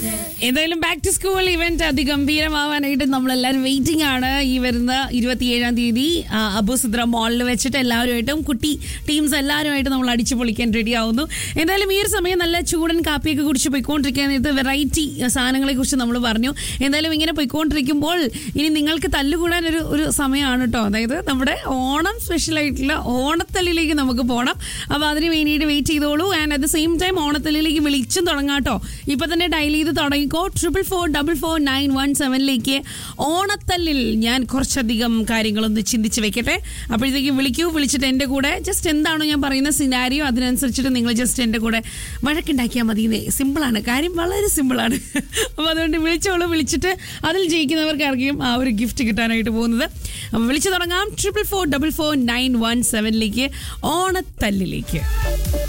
എന്തായാലും back to school event അതിഗംഭീരമാവാനായിട്ട് നമ്മളെല്ലാവരും വെയിറ്റിംഗ് ആണ് ഈ വരുന്ന ഇരുപത്തിയേഴാം തീയതി ആ, അബുസുദ്ര മോളിൽ വെച്ചിട്ട് എല്ലാവരുമായിട്ടും കുട്ടി ടീംസ് എല്ലാവരുമായിട്ട് നമ്മൾ അടിച്ചു പൊളിക്കാൻ റെഡി ആവുന്നു എന്തായാലും ഈ ഒരു സമയം നല്ല ചൂടൻ കാപ്പിയൊക്കെ കുടിച്ച് പോയിക്കൊണ്ടിരിക്കാൻ നേരത്ത് വെറൈറ്റി സാധനങ്ങളെ കുറിച്ച് നമ്മൾ പറഞ്ഞു എന്തായാലും ഇങ്ങനെ പോയിക്കൊണ്ടിരിക്കുമ്പോൾ ഇനി നിങ്ങൾക്ക് തല്ലുകൂടാൻ ഒരു ഒരു സമയമാണ് കേട്ടോ അതായത് നമ്മുടെ ഓണം സ്പെഷ്യൽ ആയിട്ടുള്ള ഓണത്തല്ലിലേക്ക് നമുക്ക് പോകണം അപ്പോൾ അതിന് വേണ്ടിയിട്ട് വെയിറ്റ് ചെയ്തോളൂ and at the same time ഓണത്തല്ലിലേക്ക് വിളിച്ചും തുടങ്ങാം കേട്ടോ ഇപ്പൊ തന്നെ ഡയൽ ചെയ്ത് തുടങ്ങിക്കോ triple four double four nine one സെവനിലേക്ക് ഓണത്തല്ലിൽ ഞാൻ കുറച്ചധികം കാര്യങ്ങളൊന്ന് ചിന്തിച്ച് വെക്കട്ടെ അപ്പോഴത്തേക്ക് വിളിക്കൂ വിളിച്ചിട്ട് എൻ്റെ കൂടെ ജസ്റ്റ് എന്താണോ ഞാൻ പറയുന്ന സിനാരിയോ അതിനനുസരിച്ചിട്ട് നിങ്ങൾ ജസ്റ്റ് എൻ്റെ കൂടെ വഴക്കുണ്ടാക്കിയാൽ മതി സിമ്പിളാണ് കാര്യം വളരെ സിമ്പിളാണ് അപ്പോൾ അതുകൊണ്ട് വിളിച്ചോളൂ വിളിച്ചിട്ട് അതിൽ ജയിക്കുന്നവർക്കായിരിക്കും ആ ഒരു ഗിഫ്റ്റ് കിട്ടാനായിട്ട് പോകുന്നത് അപ്പോൾ വിളിച്ചു തുടങ്ങാം triple four double four nine one സെവനിലേക്ക് ഓണത്തല്ലിലേക്ക്